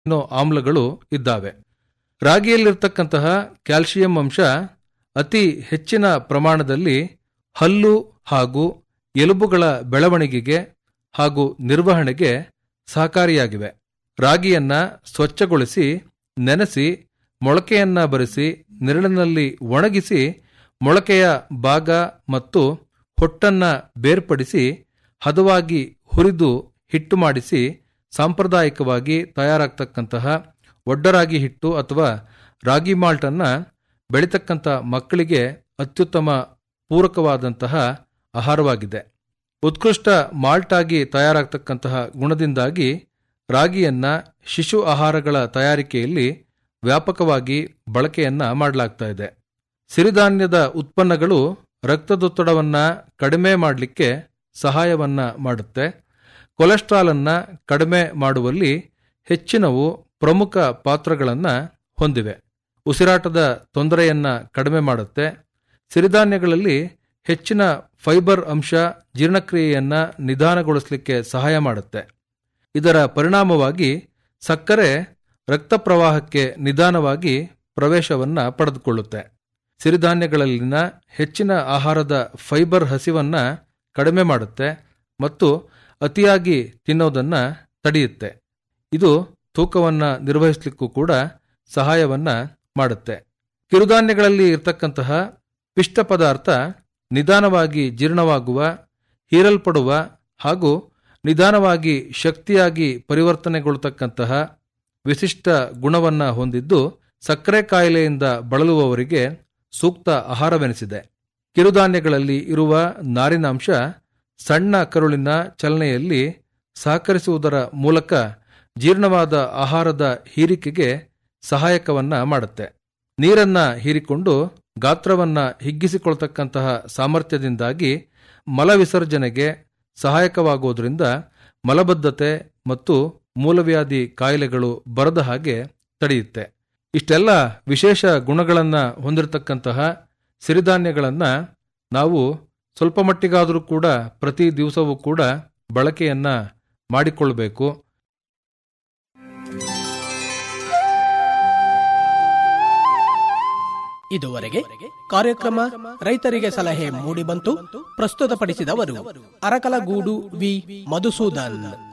ಅನ್ನೋ ಆಮ್ಲಗಳು ಇದ್ದಾವೆ ರಾಗಿಯಲ್ಲಿರ್ತಕ್ಕಂತಹ ಕ್ಯಾಲ್ಸಿಯಂ ಅಂಶ ಅತಿ ಹೆಚ್ಚಿನ ಪ್ರಮಾಣದಲ್ಲಿ ಹಲ್ಲು ಹಾಗೂ ಎಲುಬುಗಳ ಬೆಳವಣಿಗೆಗೆ ಹಾಗೂ ನಿರ್ವಹಣೆಗೆ ಸಹಕಾರಿಯಾಗಿವೆ ರಾಗಿಯನ್ನ ಸ್ವಚ್ಛಗೊಳಿಸಿ ನೆನೆಸಿ ಮೊಳಕೆಯನ್ನ ಬರೆಸಿ ನೆರಳಿನಲ್ಲಿ ಒಣಗಿಸಿ ಮೊಳಕೆಯ ಭಾಗ ಮತ್ತು ಹೊಟ್ಟನ್ನ ಬೇರ್ಪಡಿಸಿ ಹದವಾಗಿ ಹುರಿದು ಹಿಟ್ಟು ಮಾಡಿಸಿ ಸಾಂಪ್ರದಾಯಿಕವಾಗಿ ತಯಾರಾಗ್ತಕ್ಕಂತಹ ಒಡ್ಡರಾಗಿ ಹಿಟ್ಟು ಅಥವಾ ರಾಗಿ ಮಾಲ್ಟನ್ನ ಬೆಳೀತಕ್ಕಂಥ ಮಕ್ಕಳಿಗೆ ಅತ್ಯುತ್ತಮ ಪೂರಕವಾದಂತಹ ಆಹಾರವಾಗಿದೆ ಉತ್ಕೃಷ್ಟ ಮಾಲ್ಟ್ ಆಗಿ ತಯಾರಾಗ್ತಕ್ಕಂತಹ ಗುಣದಿಂದಾಗಿ ರಾಗಿಯನ್ನ ಶಿಶು ಆಹಾರಗಳ ತಯಾರಿಕೆಯಲ್ಲಿ ವ್ಯಾಪಕವಾಗಿ ಬಳಕೆಯನ್ನ ಮಾಡಲಾಗ್ತಾ ಇದೆ ಸಿರಿಧಾನ್ಯದ ಉತ್ಪನ್ನಗಳು ರಕ್ತದೊತ್ತಡವನ್ನ ಕಡಿಮೆ ಮಾಡಲಿಕ್ಕೆ ಸಹಾಯವನ್ನ ಮಾಡುತ್ತೆ ಕೊಲೆಸ್ಟ್ರಾಲ್ ಅನ್ನ ಕಡಿಮೆ ಮಾಡುವಲ್ಲಿ ಹೆಚ್ಚಿನವು ಪ್ರಮುಖ ಪಾತ್ರಗಳನ್ನ ಹೊಂದಿವೆ ಉಸಿರಾಟದ ತೊಂದರೆಯನ್ನ ಕಡಿಮೆ ಮಾಡುತ್ತೆ ಸಿರಿಧಾನ್ಯಗಳಲ್ಲಿ ಹೆಚ್ಚಿನ ಫೈಬರ್ ಅಂಶ ಜೀರ್ಣಕ್ರಿಯೆಯನ್ನ ನಿಧಾನಗೊಳಿಸಲಿಕ್ಕೆ ಸಹಾಯ ಮಾಡುತ್ತೆ ಇದರ ಪರಿಣಾಮವಾಗಿ ಸಕ್ಕರೆ ರಕ್ತ ಪ್ರವಾಹಕ್ಕೆ ನಿಧಾನವಾಗಿ ಪ್ರವೇಶವನ್ನ ಪಡೆದುಕೊಳ್ಳುತ್ತೆ ಸಿರಿಧಾನ್ಯಗಳಲ್ಲಿನ ಹೆಚ್ಚಿನ ಆಹಾರದ ಫೈಬರ್ ಹಸಿವನ್ನ ಕಡಿಮೆ ಮಾಡುತ್ತೆ ಮತ್ತು ಅತಿಯಾಗಿ ತಿನ್ನೋದನ್ನ ತಡೆಯುತ್ತೆ ಇದು ತೂಕವನ್ನ ನಿರ್ವಹಿಸಲಿಕ್ಕೂ ಕೂಡ ಸಹಾಯವನ್ನ ಮಾಡುತ್ತೆ ಕಿರುಧಾನ್ಯಗಳಲ್ಲಿ ಇರತಕ್ಕಂತಹ ಪಿಷ್ಟ ಪದಾರ್ಥ ನಿಧಾನವಾಗಿ ಜೀರ್ಣವಾಗುವ ಹೀರಲ್ಪಡುವ ಹಾಗೂ ನಿಧಾನವಾಗಿ ಶಕ್ತಿಯಾಗಿ ಪರಿವರ್ತನೆಗೊಳ್ಳತಕ್ಕಂತಹ ವಿಶಿಷ್ಟ ಗುಣವನ್ನ ಹೊಂದಿದ್ದು ಸಕ್ಕರೆ ಕಾಯಿಲೆಯಿಂದ ಬಳಲುವವರಿಗೆ ಸೂಕ್ತ ಆಹಾರವೆನಿಸಿದೆ ಕಿರುಧಾನ್ಯಗಳಲ್ಲಿ ಇರುವ ನಾರಿನಾಂಶ ಸಣ್ಣ ಕರುಳಿನ ಚಲನೆಯಲ್ಲಿ ಸಹಕರಿಸುವುದರ ಮೂಲಕ ಜೀರ್ಣವಾದ ಆಹಾರದ ಹೀರಿಕೆಗೆ ಸಹಾಯಕವನ್ನ ಮಾಡುತ್ತೆ ನೀರನ್ನ ಹೀರಿಕೊಂಡು ಗಾತ್ರವನ್ನ ಹಿಗ್ಗಿಸಿಕೊಳ್ತಕ್ಕಂತಹ ಸಾಮರ್ಥ್ಯದಿಂದಾಗಿ ಮಲವಿಸರ್ಜನೆಗೆ ಸಹಾಯಕವಾಗುವುದರಿಂದ ಮಲಬದ್ಧತೆ ಮತ್ತು ಮೂಲವ್ಯಾಧಿ ಕಾಯಿಲೆಗಳು ಬರದ ಹಾಗೆ ತಡೆಯುತ್ತೆ ಇಷ್ಟೆಲ್ಲ ವಿಶೇಷ ಗುಣಗಳನ್ನ ಹೊಂದಿರತಕ್ಕಂತಹ ಸಿರಿಧಾನ್ಯಗಳನ್ನ ನಾವು ಸ್ವಲ್ಪ ಮಟ್ಟಿಗಾದರೂ ಕೂಡ ಪ್ರತಿ ದಿವಸವೂ ಕೂಡ ಬಳಕೆಯನ್ನ ಮಾಡಿಕೊಳ್ಬೇಕು ಇದುವರೆಗೆ ಕಾರ್ಯಕ್ರಮ ರೈತರಿಗೆ ಸಲಹೆ ಮೂಡಿಬಂತು ಪ್ರಸ್ತುತಪಡಿಸಿದವರು ಅರಕಲಗೂಡು ವಿ ಮಧುಸೂದನ್